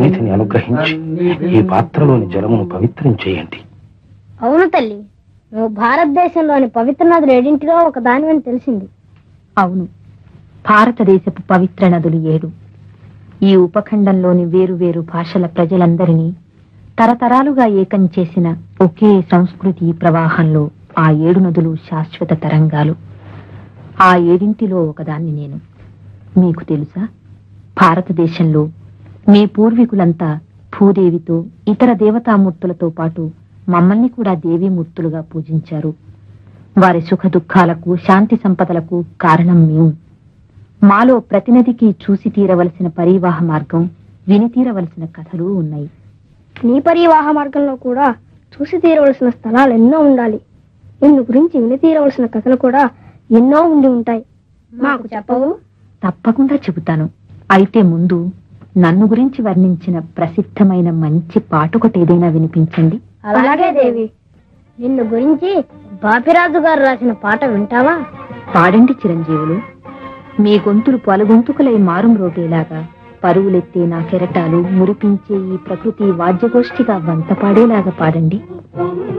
సన్నిధిని అనుగ్రహించి ఈ పాత్రలోని జలమును పవిత్రం చేయండి అవును తల్లి నువ్వు భారతదేశంలోని పవిత్ర నదులు ఏడింటిలో ఒక దానివని తెలిసింది అవును భారతదేశపు పవిత్ర నదులు ఏడు ఈ ఉపఖండంలోని వేరు భాషల ప్రజలందరినీ తరతరాలుగా ఏకం చేసిన ఒకే సంస్కృతి ప్రవాహంలో ఆ ఏడు నదులు శాశ్వత తరంగాలు ఆ ఏడింటిలో ఒకదాన్ని నేను మీకు తెలుసా భారతదేశంలో మీ పూర్వీకులంతా భూదేవితో ఇతర దేవతామూర్తులతో పాటు మమ్మల్ని కూడా దేవీమూర్తులుగా పూజించారు వారి సుఖ దుఃఖాలకు శాంతి సంపదలకు కారణం మేము మాలో ప్రతినిధికి చూసి తీరవలసిన పరివాహ మార్గం విని తీరవలసిన కథలు ఉన్నాయి నీ పరివాహ మార్గంలో కూడా చూసి తీరవలసిన స్థలాలు ఎన్నో ఉండాలి నిన్ను గురించి విని తీరవలసిన కథలు కూడా ఎన్నో ఉండి ఉంటాయి మాకు చెప్పవు తప్పకుండా చెబుతాను అయితే ముందు నన్ను గురించి వర్ణించిన ప్రసిద్ధమైన మంచి పాటొకటి ఏదైనా వినిపించండి అలాగే దేవి నిన్ను గురించి బాపిరాజు గారు రాసిన పాట వింటావా పాడండి చిరంజీవులు మీ గొంతులు పలుగొంతుకులై మారుం రోగేలాగా పరువులెత్తే నా కెరటాలు మురిపించే ఈ ప్రకృతి వాద్యగోష్ఠిగా వంత పాడేలాగా పాడండి